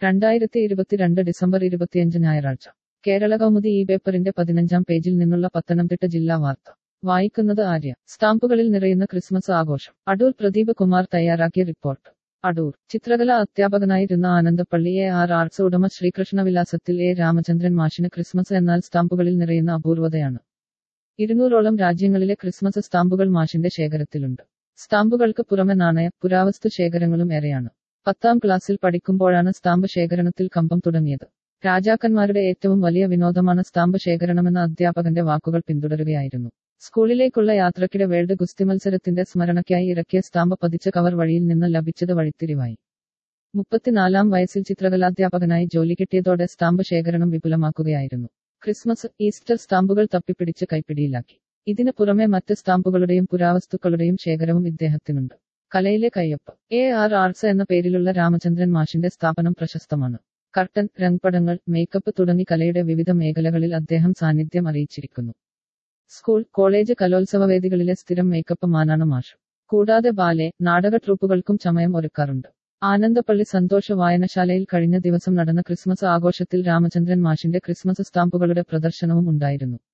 രണ്ടായിരത്തി ഇരുപത്തിരണ്ട് ഡിസംബർ ഇരുപത്തിയഞ്ച് ഞായറാഴ്ച കേരള കൗമുദി ഈ പേപ്പറിന്റെ പതിനഞ്ചാം പേജിൽ നിന്നുള്ള പത്തനംതിട്ട ജില്ലാ വാർത്ത വായിക്കുന്നത് ആര്യ സ്റ്റാമ്പുകളിൽ നിറയുന്ന ക്രിസ്മസ് ആഘോഷം അടൂർ പ്രദീപ് കുമാർ തയ്യാറാക്കിയ റിപ്പോർട്ട് അടൂർ ചിത്രകലാ അധ്യാപകനായിരുന്ന ആനന്ദപ്പള്ളി എ ആർ ആർട്സ് ഉടമ ശ്രീകൃഷ്ണവിലാസത്തിൽ എ രാമചന്ദ്രൻ മാഷിന് ക്രിസ്മസ് എന്നാൽ സ്റ്റാമ്പുകളിൽ നിറയുന്ന അപൂർവതയാണ് ഇരുന്നൂറോളം രാജ്യങ്ങളിലെ ക്രിസ്മസ് സ്റ്റാമ്പുകൾ മാഷിന്റെ ശേഖരത്തിലുണ്ട് സ്റ്റാമ്പുകൾക്ക് പുറമെ നാണയ പുരാവസ്തു ശേഖരങ്ങളും ഏറെയാണ് പത്താം ക്ലാസ്സിൽ പഠിക്കുമ്പോഴാണ് സ്റ്റാമ്പ് ശേഖരണത്തിൽ കമ്പം തുടങ്ങിയത് രാജാക്കന്മാരുടെ ഏറ്റവും വലിയ വിനോദമാണ് സ്റ്റാമ്പ് ശേഖരണമെന്ന അധ്യാപകന്റെ വാക്കുകൾ പിന്തുടരുകയായിരുന്നു സ്കൂളിലേക്കുള്ള യാത്രക്കിടെ വേൾഡ് ഗുസ്തി മത്സരത്തിന്റെ സ്മരണയ്ക്കായി ഇറക്കിയ സ്റ്റാമ്പ് പതിച്ച കവർ വഴിയിൽ നിന്ന് ലഭിച്ചത് വഴിത്തിരിവായി മുപ്പത്തിനാലാം വയസ്സിൽ ചിത്രകലാധ്യാപകനായി ജോലി കിട്ടിയതോടെ സ്റ്റാമ്പ് ശേഖരണം വിപുലമാക്കുകയായിരുന്നു ക്രിസ്മസ് ഈസ്റ്റർ സ്റ്റാമ്പുകൾ തപ്പിപ്പിടിച്ച് കൈപ്പിടിയിലാക്കി ഇതിനു പുറമെ മറ്റ് സ്റ്റാമ്പുകളുടെയും പുരാവസ്തുക്കളുടെയും ശേഖരവും ഇദ്ദേഹത്തിനുണ്ട് കലയിലെ കയ്യൊപ്പ് എ ആർ ആർട്സ് എന്ന പേരിലുള്ള രാമചന്ദ്രൻ മാഷിന്റെ സ്ഥാപനം പ്രശസ്തമാണ് കർട്ടൻ രംഗപടങ്ങൾ മേക്കപ്പ് തുടങ്ങി കലയുടെ വിവിധ മേഖലകളിൽ അദ്ദേഹം സാന്നിധ്യം അറിയിച്ചിരിക്കുന്നു സ്കൂൾ കോളേജ് കലോത്സവ വേദികളിലെ സ്ഥിരം മേക്കപ്പ് മാനാണ് മാഷ് കൂടാതെ ബാലെ നാടക ട്രൂപ്പുകൾക്കും ചമയം ഒരുക്കാറുണ്ട് ആനന്ദപ്പള്ളി സന്തോഷ വായനശാലയിൽ കഴിഞ്ഞ ദിവസം നടന്ന ക്രിസ്മസ് ആഘോഷത്തിൽ രാമചന്ദ്രൻ മാഷിന്റെ ക്രിസ്മസ് സ്റ്റാമ്പുകളുടെ പ്രദർശനവും ഉണ്ടായിരുന്നു